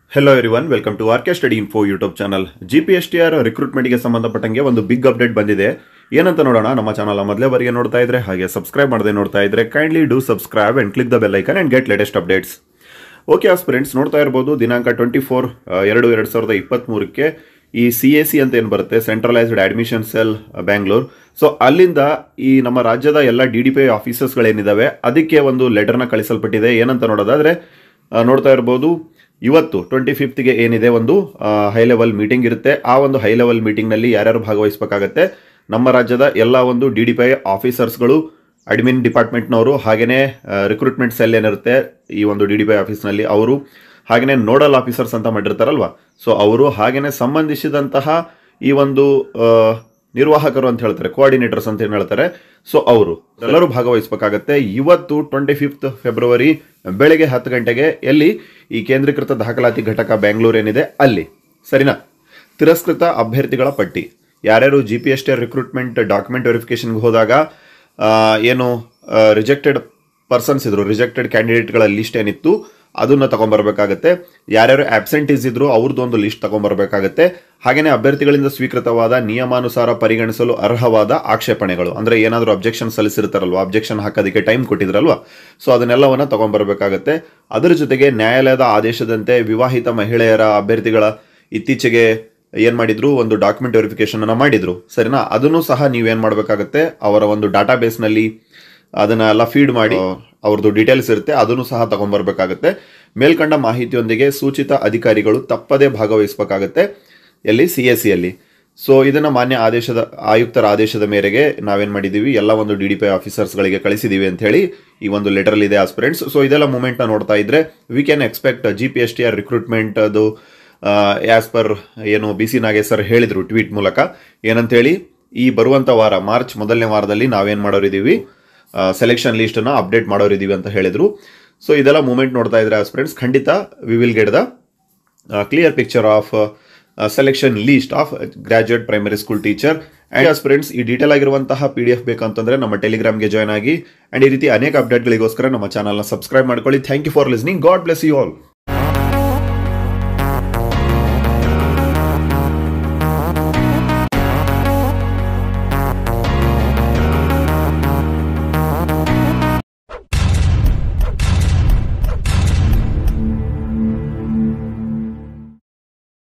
hello everyone welcome to R K study info YouTube channel G P S T R ರಿಕ್ರೂಟ್ಮೆಂಟ್ಗೆ ಸಂಬಂಧಪಟ್ಟಂಗೆ ಒಂದು big update ಬಂದಿದೆ ಏನಂತ ನೋಡೋಣ ನಮ್ಮ ಚಾನಲ್ ಮೊದಲೇ ಬಾರಿಗೆ ನೋಡ್ತಾ ಇದ್ರೆ ಹಾಗೆ ಸಬ್ಸ್ಕ್ರೈಬ್ ಮಾಡದೆ ನೋಡ್ತಾ ಇದ್ರೆ kindly do subscribe and click the bell icon and get latest updates okay aspirants ನೋಡ್ತಾ ಇರ್ಬೋದು ದಿನಾಂಕ ಟ್ವೆಂಟಿ ಫೋರ್ ಎರಡು ಎರಡು ಸಾವಿರದ ಇಪ್ಪತ್ತ್ಮೂರಕ್ಕೆ ಈ ಸಿ ಎ ಸಿ ಅಂತ ಏನು ಬರುತ್ತೆ centralised admission cell Bangalore so ಅಲ್ಲಿಂದ ಈ ನಮ್ಮ ರಾಜ್ಯದ ಎಲ್ಲ ಡಿ ಡಿ ಪಿ ಆಫೀಸರ್ಸ್ಗಳೇನಿದ್ದಾವೆ ಅದಕ್ಕೆ ಒಂದು ಲೆಟರ್ನ ಕಳಿಸಲ್ಪಟ್ಟಿದೆ ಏನಂತ ನೋಡೋದಾದ್ರೆ ಆ, ನೋಡ್ತಾ ಇರ್ಬೋದು ಇವತ್ತು ಟ್ವೆಂಟಿ ಫಿಫ್ತ್ಗೆ ಏನಿದೆ ಒಂದು ಹೈ ಲೆವೆಲ್ ಮೀಟಿಂಗ್ ಇರುತ್ತೆ ಆ ಒಂದು ಹೈ ಲೆವೆಲ್ ಮೀಟಿಂಗ್ನಲ್ಲಿ ಯಾರ್ಯಾರು ಭಾಗವಹಿಸಬೇಕಾಗತ್ತೆ ನಮ್ಮ ರಾಜ್ಯದ ಎಲ್ಲ ಒಂದು ಡಿ ಡಿ ಪಿ ಐ ಆಫೀಸರ್ಸ್ಗಳು ಅಡ್ಮಿನ್ ಡಿಪಾರ್ಟ್ಮೆಂಟ್ನವರು ಹಾಗೆಯೇ ರಿಕ್ರೂಟ್ಮೆಂಟ್ ಸೆಲ್ ಏನಿರುತ್ತೆ ಈ ಒಂದು ಡಿ ಡಿ ಪಿ ಆಫೀಸ್ನಲ್ಲಿ ಅವರು ಹಾಗೆಯೇ ನೋಡಲ್ ಆಫೀಸರ್ಸ್ ಅಂತ ಮಾಡಿರ್ತಾರಲ್ವಾ ಸೊ ಅವರು ಹಾಗೆಯೇ ಸಂಬಂಧಿಸಿದಂತಹ ಈ ಒಂದು ಆ, ನಿರ್ವಾಹಕರು ಅಂತ ಹೇಳ್ತಾರೆ ಕೋಆರ್ಡಿನೇಟರ್ಸ್ ಅಂತ ಏನು ಹೇಳ್ತಾರೆ ಸೊ ಅವರು ಎಲ್ಲರೂ ಭಾಗವಹಿಸಬೇಕಾಗತ್ತೆ ಇವತ್ತು ಟ್ವೆಂಟಿ ಫಿಫ್ತ್ ಫೆಬ್ರವರಿ ಬೆಳಗ್ಗೆ ಹತ್ತು ಗಂಟೆಗೆ ಎಲ್ಲಿ ಈ ಕೇಂದ್ರೀಕೃತ ದಾಖಲಾತಿ ಘಟಕ ಬೆಂಗಳೂರು ಏನಿದೆ ಅಲ್ಲಿ ಸರಿನಾ ತಿರಸ್ಕೃತ ಅಭ್ಯರ್ಥಿಗಳ ಪಟ್ಟಿ ಯಾರ್ಯಾರು G P S T recruitment document ವೆರಿಫಿಕೇಶನ್ಗೆ ಹೋದಾಗ ಆ, ಏನು ರಿಜೆಕ್ಟೆಡ್ ಪರ್ಸನ್ಸ್ ಇದ್ರು ರಿಜೆಕ್ಟೆಡ್ ಕ್ಯಾಂಡಿಡೇಟ್ಗಳ ಲಿಸ್ಟ್ ಏನಿತ್ತು ಅದನ್ನ ತಗೊಂಡ್ಬರ್ಬೇಕಾಗತ್ತೆ ಯಾರ್ಯಾರು ಆಬ್ಸೆಂಟೀಸ್ ಇದ್ರು ಅವ್ರದ್ದು ಒಂದು ಲಿಸ್ಟ್ ತಗೊಂಡ್ಬರ್ಬೇಕಾಗತ್ತೆ ಹಾಗೆಯೇ ಅಭ್ಯರ್ಥಿಗಳಿಂದ ಸ್ವೀಕೃತವಾದ ನಿಯಮಾನುಸಾರ ಪರಿಗಣಿಸಲು ಅರ್ಹವಾದ ಆಕ್ಷೇಪಣೆಗಳು ಅಂದ್ರೆ ಏನಾದರೂ ಅಬ್ಜೆಕ್ಷನ್ ಸಲ್ಲಿಸಿರ್ತಾರಲ್ವಾ ಅಬ್ಜೆಕ್ಷನ್ ಹಾಕೋದಕ್ಕೆ ಟೈಮ್ ಕೊಟ್ಟಿದ್ರಲ್ವಾ ಸೊ ಅದನ್ನೆಲ್ಲವನ್ನ ತಗೊಂಡ್ಬರ್ಬೇಕಾಗತ್ತೆ ಅದರ ಜೊತೆಗೆ ನ್ಯಾಯಾಲಯದ ಆದೇಶದಂತೆ ವಿವಾಹಿತ ಮಹಿಳೆಯರ ಅಭ್ಯರ್ಥಿಗಳ ಇತ್ತೀಚೆಗೆ ಏನ್ ಮಾಡಿದ್ರು ಒಂದು ಡಾಕ್ಯುಮೆಂಟ್ ವೆರಿಫಿಕೇಶನ್ ಅನ್ನ ಮಾಡಿದ್ರು ಸರಿನಾ ಅದನ್ನು ಸಹ ನೀವೇನ್ ಮಾಡಬೇಕಾಗತ್ತೆ ಅವರ ಒಂದು ಡಾಟಾ ನಲ್ಲಿ ಅದನ್ನ ಎಲ್ಲ ಫೀಡ್ ಮಾಡಿ ಅವ್ರದ್ದು ಡೀಟೇಲ್ಸ್ ಇರುತ್ತೆ ಅದನ್ನು ಸಹ ತಗೊಂಡ್ಬರ್ಬೇಕಾಗತ್ತೆ ಮೇಲ್ಕಂಡ ಮಾಹಿತಿಯೊಂದಿಗೆ ಸೂಚಿತ ಅಧಿಕಾರಿಗಳು ತಪ್ಪದೇ ಭಾಗವಹಿಸಬೇಕಾಗತ್ತೆ ಎಲ್ಲಿ ಸಿ ಎಸ್ ಸಿಯಲ್ಲಿ ಸೊ ಇದನ್ನ ಮಾನ್ಯ ಆದೇಶದ ಆಯುಕ್ತರ ಆದೇಶದ ಮೇರೆಗೆ ನಾವೇನ್ ಮಾಡಿದೀವಿ ಎಲ್ಲ ಒಂದು ಡಿ ಡಿ ಪಿ ಆಫೀಸರ್ಸ್ಗಳಿಗೆ ಕಳಿಸಿದೀವಿ ಅಂತ ಹೇಳಿ ಈ ಒಂದು ಲೆಟರ್ ಇದೆ ಆಸ್ಪಿರೆಂಟ್ಸ್ ಸೊ ಇದೆಲ್ಲ ಮೂಮೆಂಟ್ನ ನೋಡ್ತಾ ಇದ್ರೆ we can expect G P S T R recruitment ಅದು ಆಸ್ ಪರ್ ಏನು ಬಿ ಸಿ ನಾಗೇಶ್ ಸರ್ ಹೇಳಿದ್ರು ಟ್ವೀಟ್ ಮೂಲಕ ಏನಂತೇಳಿ ಈ ಬರುವಂತ ವಾರ ಮಾರ್ಚ್ ಮೊದಲನೇ ವಾರದಲ್ಲಿ ನಾವೇನ್ ಮಾಡೋರಿದ್ದೀವಿ ಸೆಲೆಕ್ಷನ್ ಲಿಸ್ಟನ್ನು ಅಪ್ಡೇಟ್ ಮಾಡೋರಿದ್ದೀವಿ ಅಂತ ಹೇಳಿದ್ರು ಸೊ ಇದೆಲ್ಲ ಮೂಮೆಂಟ್ ನೋಡ್ತಾ ಇದ್ರೆ ಆಸ್ಪಿರೆಂಟ್ಸ್ ಖಂಡಿತ we will get the clear picture of selection list of graduate primary school teacher and aspirants ಈ ಡೀಟೇಲ್ ಆಗಿರುವಂತಹ ಪಿ ಡಿ ಎಫ್ ಬೇಕಂತಂದ್ರೆ ನಮ್ಮ ಟೆಲಿಗ್ರಾಮ್ಗೆ ಜಾಯ್ನ್ ಆಗಿ ಅಂಡ್ ಈ ರೀತಿ ಅನೇಕ ಅಪ್ಡೇಟ್ಗಳಿಗೋಸ್ಕರ ನಮ್ಮ ಚಾನಲ್ನ ಸಬ್ಸ್ಕ್ರೈಬ್ ಮಾಡ್ಕೊಳ್ಳಿ thank you for listening god bless you all